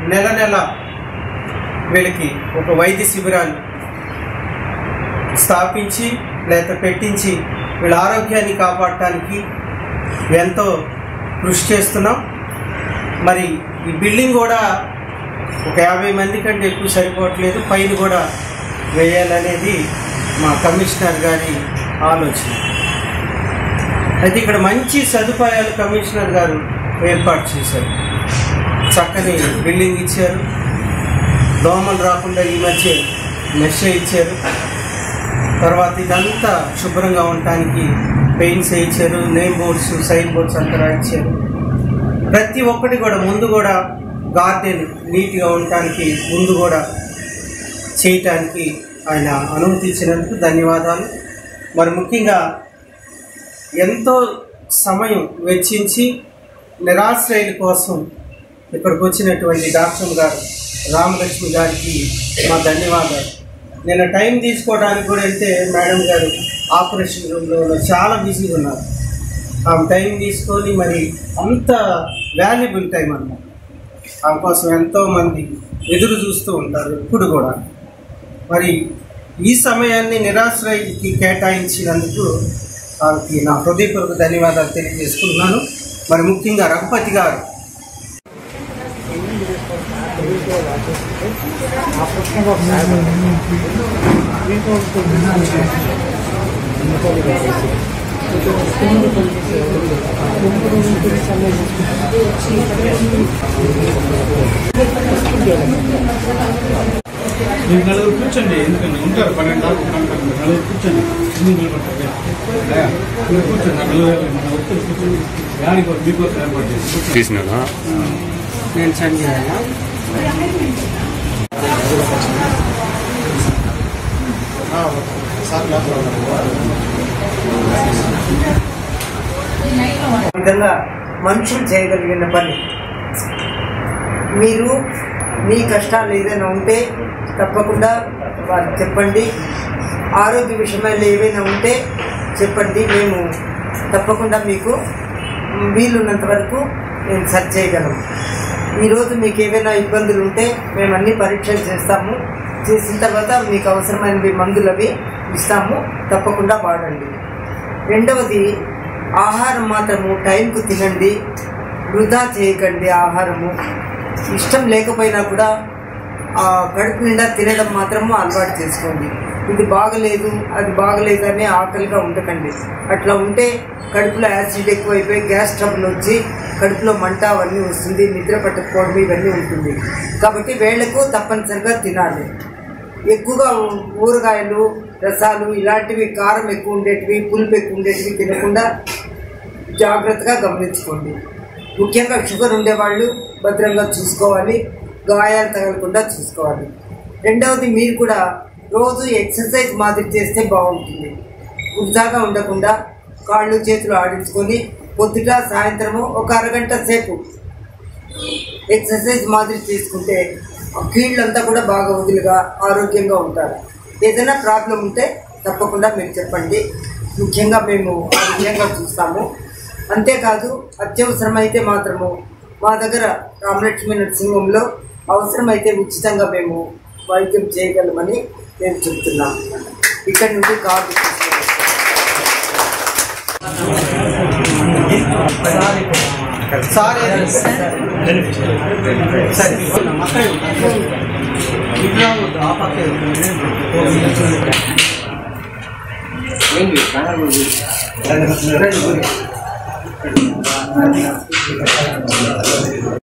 నెల నెల వీళ్ళకి ఒక వైద్య శిబిరాలు స్థాపించి లేక పెట్టించి వీళ్ళ ఆరోగ్యాన్ని కాపాడటానికి ఎంతో కృషి చేస్తున్నాం మరి ఈ బిల్డింగ్ కూడా ఒక యాభై మంది కంటే ఎక్కువ సరిపోవట్లేదు పైన కూడా వేయాలనేది మా కమిషనర్ గారి ఆలోచన అయితే ఇక్కడ మంచి సదుపాయాలు కమిషనర్ గారు ఏర్పాటు చేశారు చక్కని బిల్డింగ్ ఇచ్చారు దోమలు రాకుండా ఈ మధ్య మెష్ ఇచ్చారు తర్వాత ఇదంతా శుభ్రంగా ఉండటానికి పెయింట్స్ వేయించారు నేమ్ బోర్డ్స్ సైన్ బోర్డ్స్ అంతా రాయించారు ప్రతి ఒక్కటి కూడా ముందు కూడా గార్డెన్ నీట్గా ఉండటానికి ముందు కూడా చేయటానికి ఆయన అనుమతించినందుకు ధన్యవాదాలు మరి ముఖ్యంగా ఎంతో సమయం వెచ్చించి నిరాశ్రయుల కోసం ఇక్కడికి వచ్చినటువంటి డాక్టర్ గారు రామలక్ష్మి గారికి మా ధన్యవాదాలు నేను టైం తీసుకోవడానికి కూడా వెళ్తే మేడం గారు ఆపరేషన్ రూమ్లో చాలా బిజీగా ఉన్నారు ఆమె టైం తీసుకొని మరి అంత వాల్యుబుల్ టైం అన్నమాట ఆమె కోసం ఎంతో మంది ఎదురు చూస్తూ ఉంటారు ఎప్పుడు కూడా మరి ఈ సమయాన్ని నిరాశ్రయకి కేటాయించినందుకు వారికి నా హృదయపూర్వక ధన్యవాదాలు తెలియజేసుకుంటున్నాను మరి ముఖ్యంగా రఘుపతి గారు మీరు నలుగురు కూర్చోండి ఎందుకంటే ఉంటారు పన్నెండు దాకా ఉంటారు మీరు నలుగురు కూర్చోండి ఎందుకు నిలబడతారు అయ్యా, మీరు కూర్చోండి నా నలుగురు మన ఒత్తిడి కూర్చొని యాడికి ఒక మీకోసం ఏర్పాటు చేసి కూర్చోండి. తీసినాడా నేను సంజయ్ విధంగా మనుషులు చేయగలిగిన పని మీరు మీ కష్టాలు ఏదైనా ఉంటే తప్పకుండా వారికి చెప్పండి ఆరోగ్య విషయమైన ఏవైనా ఉంటే చెప్పండి మేము తప్పకుండా మీకు వీలున్నంత వరకు మేము సర్చ్ చేయగలము ఈరోజు మీకు ఏవైనా ఇబ్బందులు ఉంటే మేము అన్ని పరీక్షలు చేస్తాము చేసిన తర్వాత మీకు అవసరమైనవి మందులు అవి ఇస్తాము తప్పకుండా వాడండి రెండవది ఆహారం మాత్రము టైంకు తినండి వృధా చేయకండి ఆహారము ఇష్టం లేకపోయినా కూడా ఆ కడుపు నిండా తినడం మాత్రము అలవాటు చేసుకోండి ఇది బాగలేదు అది బాగలేదు అని ఆకలిగా ఉండకండి అట్లా ఉంటే కడుపులో యాసిడ్ ఎక్కువైపోయి గ్యాస్ ట్రబుల్ వచ్చి కడుపులో మంట అవన్నీ వస్తుంది నిద్ర పట్టకపోవడం ఇవన్నీ ఉంటుంది కాబట్టి వేళ్లకు తప్పనిసరిగా తినాలి ఎక్కువగా ఊరగాయలు రసాలు ఇలాంటివి కారం ఎక్కువ ఉండేటివి పులుపు ఎక్కువ ఉండేటివి తినకుండా జాగ్రత్తగా గమనించుకోండి ముఖ్యంగా షుగర్ ఉండేవాళ్ళు భద్రంగా చూసుకోవాలి గాయాలు తగలకుండా చూసుకోవాలి రెండవది మీరు కూడా రోజు ఎక్సర్సైజ్ మాదిరి చేస్తే బాగుంటుంది వృధాగా ఉండకుండా కాళ్ళు చేతులు ఆడించుకొని పొద్దుట సాయంత్రము ఒక అరగంట సేపు ఎక్సర్సైజ్ మాదిరి చేసుకుంటే ఆ కీళ్ళంతా కూడా బాగా వదులుగా ఆరోగ్యంగా ఉంటారు ఏదైనా ప్రాబ్లం ఉంటే తప్పకుండా మీరు చెప్పండి ముఖ్యంగా మేము ఆ విధంగా చూస్తాము అంతేకాదు అత్యవసరమైతే మాత్రము మా దగ్గర రామలక్ష్మి నరసింహంలో అవసరమైతే ఉచితంగా మేము వైద్యం చేయగలమని మేము చెప్తున్నాం ఇక్కడ నుండి కార్డు తీసుకొని సార్ ఏది? సరే మక్కడే ఇట్లా వద్దు, ఆ పక్కే రండి, గురి.